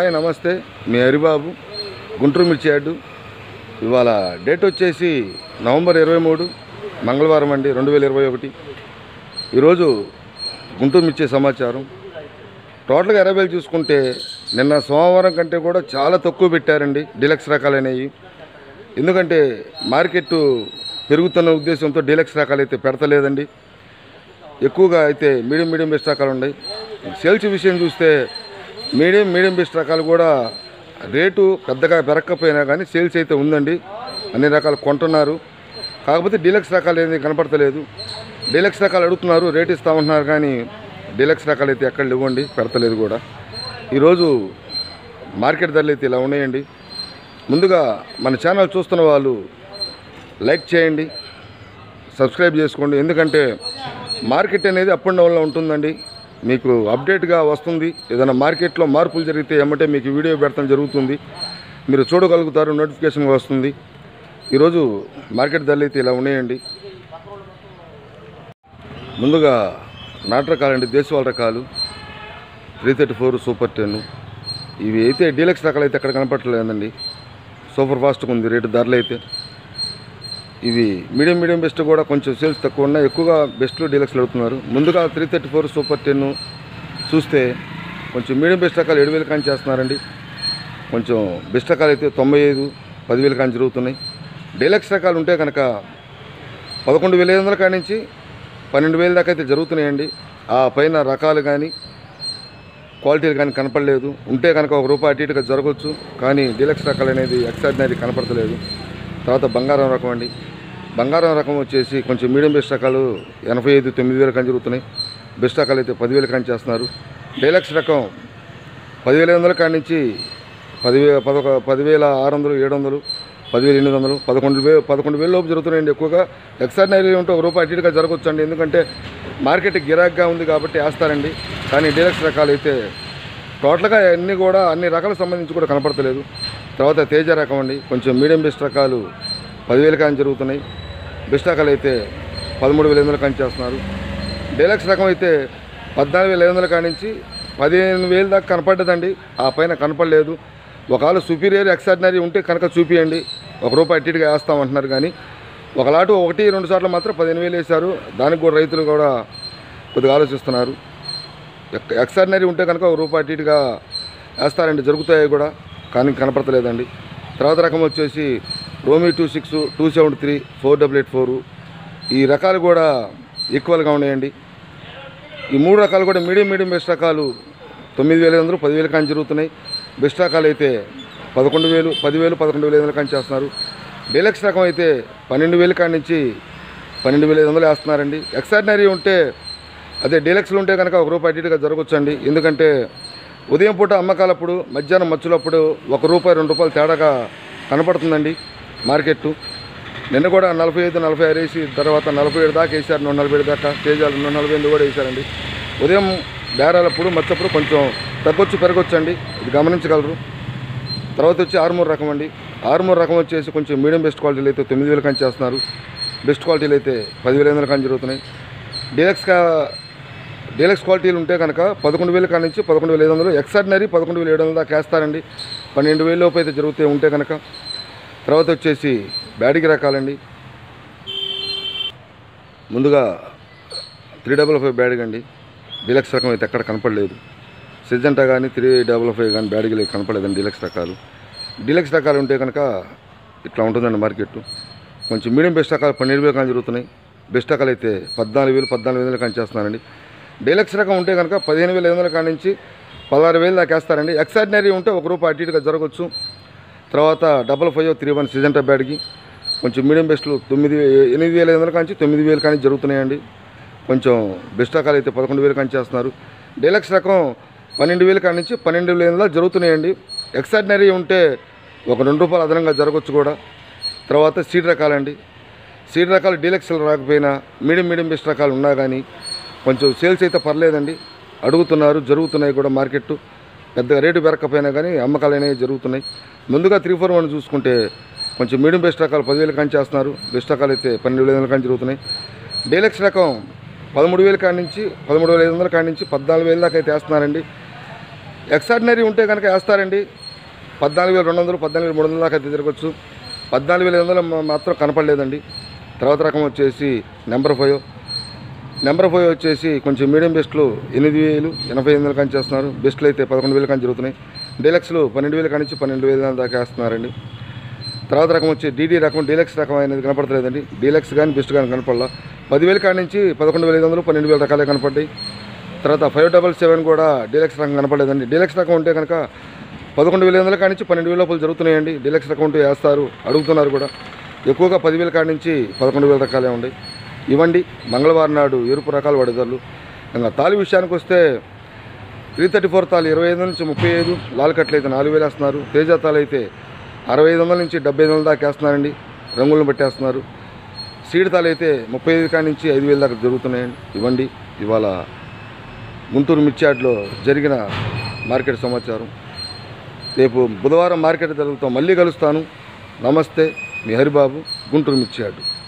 hi నమస్తే మీ హరిబాబు గుంటూరు మిర్చి yard ఇవాళ డేట్ వచ్చేసి నవంబర్ ఇరవై మూడు మంగళవారం అండి రెండు వేల ఇరవై ఒకటి ఈరోజు గుంటూరు మిర్చి సమాచారం టోటల్గా ఇరవై వేలు చూసుకుంటే నిన్న సోమవారం కంటే కూడా చాలా తక్కువ పెట్టారండి డీలక్స్ రకాలనేవి ఎందుకంటే మార్కెట్ పెరుగుతున్న ఉద్దేశంతో డీలక్స్ రకాలు అయితే పెడతలేదండి ఎక్కువగా అయితే మీడియం మీడియం బెస్ట్ రకాలు ఉన్నాయి సేల్స్ విషయం చూస్తే మీడియం మీడియం బెస్ట్ రకాలు కూడా రేటు పెద్దగా పెరగకపోయినా కానీ సేల్స్ అయితే ఉందండి అన్ని రకాలు కొంటున్నారు కాకపోతే డీలక్స్ రకాలు ఏది కనపడతలేదు డీలక్స్ రకాలు అడుగుతున్నారు రేట్ ఇస్తామంటున్నారు కానీ డీలక్స్ రకాలు అయితే ఎక్కడ ఇవ్వండి పెడతలేదు కూడా ఈరోజు మార్కెట్ ధరలు అయితే ఇలా ఉన్నాయండి ముందుగా మన ఛానల్ చూస్తున్న వాళ్ళు లైక్ చేయండి సబ్స్క్రైబ్ చేసుకోండి ఎందుకంటే మార్కెట్ అనేది అప్ అండ్ డౌన్లో ఉంటుందండి మీకు అప్డేట్గా వస్తుంది ఏదైనా మార్కెట్లో మార్పులు జరిగితే ఏమంటే మీకు వీడియో పెడతాం జరుగుతుంది మీరు చూడగలుగుతారు నోటిఫికేషన్ వస్తుంది ఈరోజు మార్కెట్ ధరలు అయితే ఇలా ఉన్నాయండి ముందుగా నాటు రకాలండి దేశవాళ రకాలు three thirty four super ten ఇవి అయితే డీలక్స్ రకాలు అయితే ఎక్కడ కనపడలేదండి సూపర్ ఫాస్ట్గా ఉంది రేటు ధరలు అయితే ఇవి మీడియం మీడియం బెస్ట్ కూడా కొంచెం సేల్స్ తక్కువ ఉన్నాయి ఎక్కువగా బెస్ట్లు డీలక్స్లు అడుగుతున్నారు ముందుగా three thirty four super ten చూస్తే కొంచెం మీడియం బెస్ట్ రకాలు ఏడు వేలు కానీ చేస్తున్నారండి కొంచెం బెస్ట్ రకాలు అయితే తొంభై ఐదు పదివేలు కానీ జరుగుతున్నాయి డీలక్స్ రకాలు ఉంటే కనుక పదకొండు వేల ఐదు వందల కాడి నుంచి పన్నెండు వేల దాకా అయితే జరుగుతున్నాయండి ఆ పైన రకాలు కానీ క్వాలిటీలు కానీ కనపడలేదు ఉంటే కనుక ఒక రూపాయి అటు ఇటుగా జరగవచ్చు కానీ డీలక్స్ రకాలు అనేది ఎక్స్ట్రాడినరీ కనపడతలేదు తర్వాత బంగారం రకం అండి బంగారం రకం వచ్చేసి కొంచెం మీడియం బెస్ట్ రకాలు ఎనభై ఐదు తొమ్మిది వేలు కానీ జరుగుతున్నాయి బెస్ట్ రకాలు అయితే పదివేలు కానీ చేస్తున్నారు డీలక్స్ రకం పదివేల ఐదు వందల కాడి నుంచి పదివే పదొక పదివేల ఆరు వందలు ఏడు వందలు పదివేల ఎనిమిది వందలు పదకొండు వేలు పదకొండు వేల లోపు జరుగుతున్నాయండి ఎక్కువగా ఎక్స్ట్రాడినరీ ఉంటే ఒక రూపాయి అటు ఇటుగా జరగవచ్చు అండి ఎందుకంటే మార్కెట్ గిరాక్గా ఉంది కాబట్టి వేస్తారండి కానీ డీలక్స్ రకాలు అయితే టోటల్గా అన్నీ కూడా అన్ని రకాలకు సంబంధించి కూడా కనపడతలేదు తర్వాత తేజ రకం అండి కొంచెం మీడియం బెస్ట్ రకాలు పదివేలు కానీ జరుగుతున్నాయి బెస్ట్ రకాలు అయితే పదమూడు వేల ఐదు వందలు కానీ చేస్తున్నారు డీలక్స్ రకం అయితే పద్నాలుగు వేల ఐదు వందల కాడి నుంచి పదిహేను వేలు దాకా కనపడ్డదండి ఆ పైన కనపడలేదు ఒకవేళ సుపీరియర్ ఎక్స్ట్రాడినరీ ఉంటే కనుక చూపియండి ఒక రూపాయి అట్టిగా వేస్తామంటున్నారు కానీ ఒక లాటు ఒకటి రెండు సార్లు మాత్రం పదిహేను వేలు వేశారు దానికి కూడా రైతులు కూడా కొద్దిగా ఆలోచిస్తున్నారు ఎక్- ఎక్స్ట్రాడినరీ ఉంటే కనుక ఒక రూపాయి అటు ఇటుగా వేస్తారండి జరుగుతాయి కూడా కానీ కనపడతలేదండి తర్వాత రకం వచ్చేసి రోమీ two six two seven three four double eight four ఈ రకాలు కూడా ఈక్వల్గా ఉన్నాయండి ఈ మూడు రకాలు కూడా మీడియం మీడియం బెస్ట్ రకాలు తొమ్మిది వేల ఐదు వందలు పదివేలు కానీ జరుగుతున్నాయి బెస్ట్ రకాలు అయితే పదకొండు వేలు పదివేలు పదకొండు వేల ఐదు వందలు కానీ చేస్తున్నారు డీలక్స్ రకం అయితే పన్నెండు వేలు కాడి నుంచి పన్నెండు వేల ఐదు వందలు వేస్తున్నారండి ఎక్స్ట్రాడినరీ ఉంటే అదే డీలక్స్లు ఉంటే కనుక ఒక రూపాయి అటు ఇటుగా జరగవచ్చండి ఎందుకంటే ఉదయం పూట అమ్మకాలప్పుడు మధ్యాహ్నం మచ్చులప్పుడు ఒక రూపాయి రెండు రూపాయలు తేడాగా కనపడుతుందండి మార్కెట్ నిన్న కూడా నలభై ఐదు నలభై ఆరు వేసి తర్వాత నలభై ఏడు దాకా వేసారు నూట నలభై ఏడు దాకా తేజాలు నూట నలభై ఎనిమిది కూడా వేసారండి ఉదయం బేరాలప్పుడు మచ్చప్పుడు కొంచెం తగ్గొచ్చు పెరగొచ్చు అండి ఇది గమనించగలరు తర్వాత వచ్చి ఆర్మూర్ రకం అండి ఆర్మూర్ రకం వచ్చేసి కొంచెం మీడియం బెస్ట్ క్వాలిటీలు అయితే తొమ్మిది వేలు కానీ చేస్తున్నారు బెస్ట్ క్వాలిటీలు అయితే పదివేల ఐదు వందలు కానీ జరుగుతున్నాయి డీలక్స్ కా డీలక్స్ క్వాలిటీలు ఉంటే కనుక పదకొండు వేల కాడ నుంచి పదకొండు వేల ఐదు వందలు ఎక్స్ఆర్డినరీ పదకొండు వేల ఏడు వందల దాకా వేస్తారండి పన్నెండు వేల లోపు అయితే జరుగుతూ ఉంటే కనుక తర్వాత వచ్చేసి బ్యాడిగి రకాలండి ముందుగా త్రీ డబల్ ఫైవ్ బ్యాడిగ్ అండి డీలక్స్ రకం అయితే ఎక్కడ కనపడలేదు సిజంటా కానీ త్రీ డబల్ ఫైవ్ కానీ బ్యాడిగలు కనపడలేదండి డీలక్స్ రకాలు డీలక్స్ రకాలు ఉంటే కనుక ఇట్లా ఉంటుందండి మార్కెట్ కొంచెం మీడియం బెస్ట్ రకాలు పన్నెండు వేలు కానీ జరుగుతున్నాయి బెస్ట్ రకాలు అయితే పద్నాలుగు వేలు పద్నాలుగు వేలు కానీ చేస్తున్నారండి డీలక్స్ రకం ఉంటే కనుక పదిహేను వేల ఐదు వందల కాడి నుంచి పదహారు వేలు దాకా వేస్తారండి ఎక్స్ఆర్డినరీ ఉంటే ఒక రూపాయి అటు ఇటుగా జరగవచ్చు తర్వాత double five three one Syngenta బ్యాడ్కి కొంచెం మీడియం బెస్ట్లు తొమ్మిది ఎనిమిది వేల ఐదు వందల కాంచి తొమ్మిది వేలు కానీ జరుగుతున్నాయండి కొంచెం బెస్ట్ రకాలు అయితే పదకొండు వేలు కానీ చేస్తున్నారు డీలక్స్ రకం పన్నెండు వేలు కాడి నుంచి పన్నెండు వేల ఐదు వందలు జరుగుతున్నాయండి ఎక్స్ఆర్డినరీ ఉంటే ఒక రెండు రూపాయలు అదనంగా జరగవచ్చు కూడా తర్వాత సీడ్ రకాలండి సీడ్ రకాలు డీలక్స్లు రాకపోయినా మీడియం మీడియం బెస్ట్ రకాలు ఉన్నా కానీ కొంచెం సేల్స్ అయితే పర్లేదండి అడుగుతున్నారు జరుగుతున్నాయి కూడా మార్కెట్ పెద్దగా రేటు పెరగకపోయినా కానీ అమ్మకాలు అనేవి జరుగుతున్నాయి ముందుగా త్రీ ఫోర్ వన్ చూసుకుంటే కొంచెం మీడియం బెస్ట్ రకాలు పదివేలు కానీ చేస్తున్నారు బెస్ట్ రకాలు అయితే పన్నెండు వేల ఐదు వందలు కానీ జరుగుతున్నాయి డీలక్స్ రకం పదమూడు వేల కాడి నుంచి పదమూడు వేల ఐదు వందల కాడి నుంచి పద్నాలుగు వేల దాకా అయితే వేస్తున్నారండి ఎక్స్ట్రాడినరీ ఉంటే కనుక వేస్తారండి పద్నాలుగు వేల రెండు వందలు పద్నాలుగు వేల మూడు వందల దాకా అయితే తిరగచ్చు పద్నాలుగు వేల ఐదు వందలు మా- మాత్రం కనపడలేదండి తర్వాత రకం వచ్చేసి నెంబర్ ఫైవ్ నెంబర్ ఫైవ్ వచ్చేసి కొంచెం మీడియం బెస్ట్లు ఎనిమిది వేలు ఎనభై ఎనిమిది వేలు కానీ చేస్తున్నారు బెస్ట్లు అయితే పదకొండు వేలు కానీ జరుగుతున్నాయి డీలక్స్లు పన్నెండు వేలు కానించి పన్నెండు వేల దాకా వేస్తున్నారండి తర్వాత రకం వచ్చి డీడీ రకం డీలక్స్ రకం అనేది కనపడతలేదండి డీలక్స్ కానీ బెస్ట్ కానీ కనపడలా పదివేలు కాడి నుంచి పదకొండు వేల ఐదు వందలు పన్నెండు వేల రకాలే కనపడ్డాయి తర్వాత ఫైవ్ డబల్ సెవెన్ కూడా డీలక్స్ రకం కనపడలేదండి డీలక్స్ రకం ఉంటే కనుక పదకొండు వేల ఐదు వందల కాడి నుంచి పన్నెండు వేల లోపల జరుగుతున్నాయండి డీలక్స్ రకం ఉంటే వేస్తారు అడుగుతున్నారు కూడా ఎక్కువగా పదివేల కాడి నుంచి పదకొండు వేల రకాలే ఉన్నాయి ఇవ్వండి మంగళవారం నాడు ఎరుపు రకాల వడదర్లు ఇంకా తాలి విషయానికి వస్తే త్రీ థర్టీ ఫోర్ తాలు ఇరవై ఐదు నుంచి ముప్పై ఐదు లాల్ కట్లు అయితే నాలుగు వేలు వేస్తున్నారు తేజ తాలు అయితే అరవై ఐదు వందల నుంచి డెబ్బై ఐదు వందల దాకా వేస్తున్నారండి రంగులను బట్టేస్తున్నారు సీడ్ తాలు అయితే ముప్పై ఐదు కాడి నుంచి ఐదు వేల దాకా జరుగుతున్నాయండి ఇవ్వండి ఇవాళ గుంటూరు మిర్చాడ్లో జరిగిన మార్కెట్ సమాచారం రేపు బుధవారం మార్కెట్ జరుగుతాం మళ్ళీ కలుస్తాను నమస్తే మీ హరిబాబు గుంటూరు మిర్చాడు